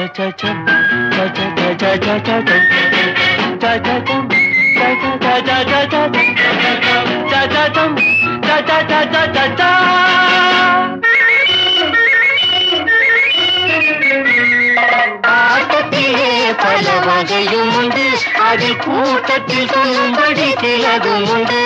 ஆட்டத்திலே பல வகையும் உண்டு அதில் கூட்டத்தில் சொல்லும்படி சிலதும் உண்டு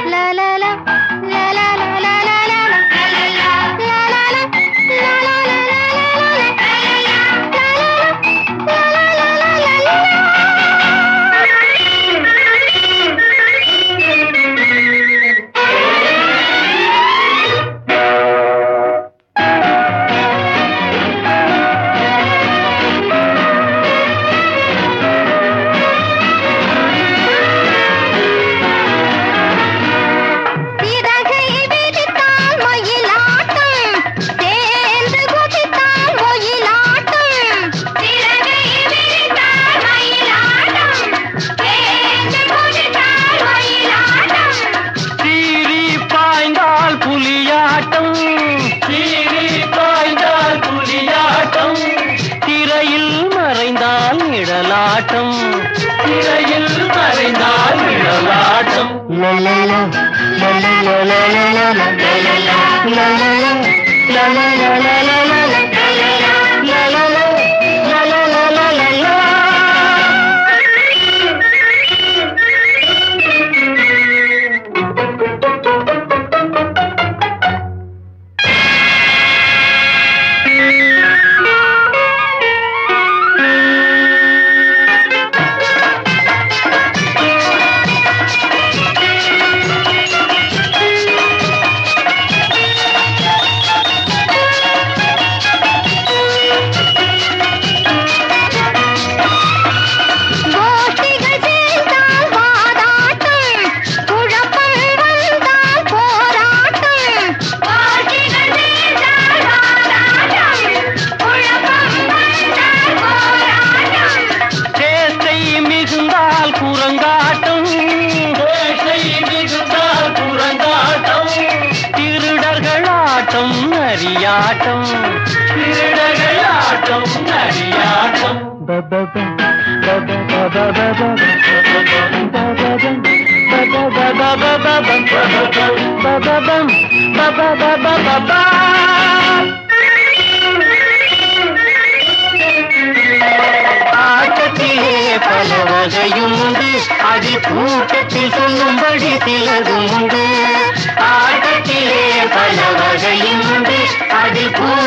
சிறகை விரித்தால் மயிலாட்டம் சேர்ந்து குதித்தால் ஒயிலாட்டம் சிறகை விரித்தால் மயிலாட்டம் சேர்ந்து குதித்தால் ஒயிலாட்டம் சீறி பாய்ந்தால் புலியாட்டம் சீறி பாய்ந்தால் புலியாட்டம் திரையில் மறைந்தால் நிழலாட்டம் திரையில் மறைந்தால் நிழலாட்டம் லலலா, லலலா, லலலா, லலலா, லலலா, லலலா, லலலா, லலலா, லலலா, லலலா. கோஷ்டிகள் சேர்ந்தால் வாதாட்டம் குழப்பம் வந்தால் போராட்டம் கோஷ்டிகள் சேர்ந்தால் வாதாட்டம் குழப்பம் வந்தால் போராட்டம் சேத்தை மிகுந்தால் குரங்காட்டம் சேத்தை மிகுந்தால் குரங்காட்டம் திருடர்கள் ஆட்டம் நரியாட்டம் திருடர்கள் ஆட்டம் நரியாட்டம் ஆட்டத்திலே பல வகையும் உண்டு அதில் கூட்டத்தில் சொல்லும்படி சிலதும் உண்டு ஆட்டத்திலே பல வகையும் உண்டு அதில் கூட்டத்தில்